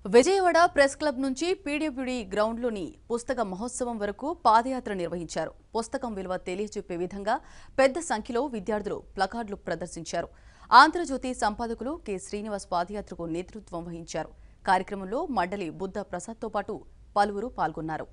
Vijayawada press club నుంచి PWD గ్రౌండ్లోని పుస్తక మహోత్సవం వరకు పాదయాత్ర నిర్వహించారు పుస్తకం విలువ తెలియజెప్పే విధంగా పెద్ద సంఖ్యలో విద్యార్థులు ప్లకార్డులు ప్రదర్శించారు ఆంధ్రజ్యోతి సంపాదకులు కె శ్రీనివాస్ పాదయాత్రకు నేతృత్వం వహించారు కార్యక్రమంలో మండలి బుద్ధ ప్రసాద్తో పాటు పలువురు పాల్గొన్నారు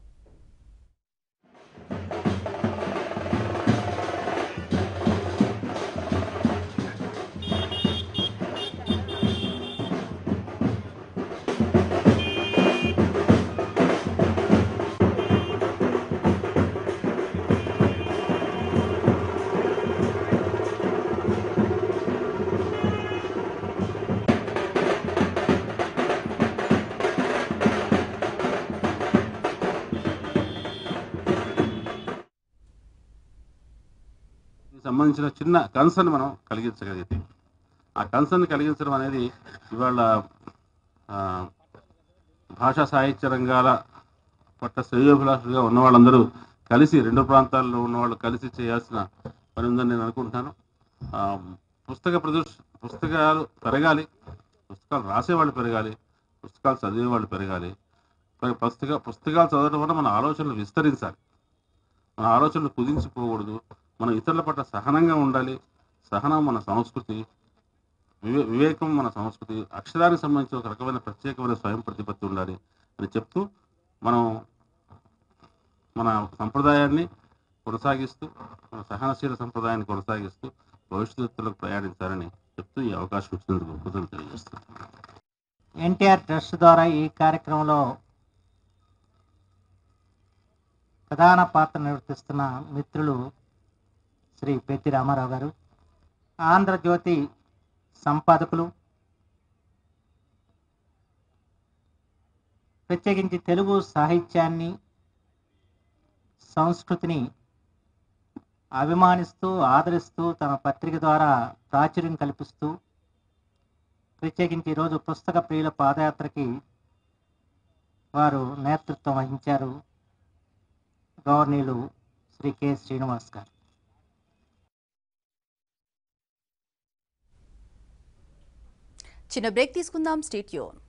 దీనికి సంబంధించిన చిన్న కన్సర్న్ మనం కలిగించగలిగితే ఆ కన్సర్న్ కలిగించడం అనేది ఇవాళ ఆ, భాషా సాహిత్య రంగాల పట్ల శ్రేయోభిలాషులుగా ఉన్న వాళ్ళందరూ కలిసి రెండు ప్రాంతాల్లో ఉన్న వాళ్ళు కలిసి చేయాల్సిన పని ఉందని నేను అనుకుంటున్నాను ఆ, పుస్తక ప్రదర్శ పుస్తకాలు పెరగాలి పుస్తకాలు రాసేవాళ్ళు పెరగాలి పుస్తకాలు చదివేవాళ్ళు పెరగాలి ప- పుస్తక పుస్తకాలు చదవడం వల్ల మన ఆలోచనలు విస్తరించాలి మన ఆలోచనలు కుదించిపోకూడదు మనం ఇతరుల పట్ల సహనంగా ఉండాలి సహనం మన సంస్కృతి వివే వివేకం మన సంస్కృతి అక్షరానికి సంబంధించిన ఒక రకమైన ప్రత్యేకమైన స్వయం ప్రతిపత్తి ఉండాలి అని చెప్తూ మనం మన సంప్రదాయాన్ని కొనసాగిస్తూ మన సహనశీల సంప్రదాయాన్ని కొనసాగిస్తూ భవిష్యత్తులకు ప్రయాణించాలని చెప్తూ ఈ అవకాశం ఇచ్చినందుకు కృతజ్ఞతలు తెలియజేస్తున్నాను ఎన్టీఆర్ ట్రస్ట్ ద్వారా ఈ కార్యక్రమంలో ప్రధాన పాత్ర నిర్వర్తిస్తున్న మిత్రులు శ్రీ పెద్ది రామారావు గారు ఆంధ్రజ్యోతి సంపాదకులు ప్రత్యేకించి తెలుగు సాహిత్యాన్ని సంస్కృతిని అభిమానిస్తూ ఆదరిస్తూ తమ పత్రిక ద్వారా ప్రాచుర్యం కల్పిస్తూ ప్రత్యేకించి ఈరోజు పుస్తక ప్రియుల పాదయాత్రకి వారు నేతృత్వం వహించారు గవర్నీలు శ్రీ కె శ్రీనివాస్ గారు చిన్న బ్రేక్ తీసుకుందాం స్టేట్యూన్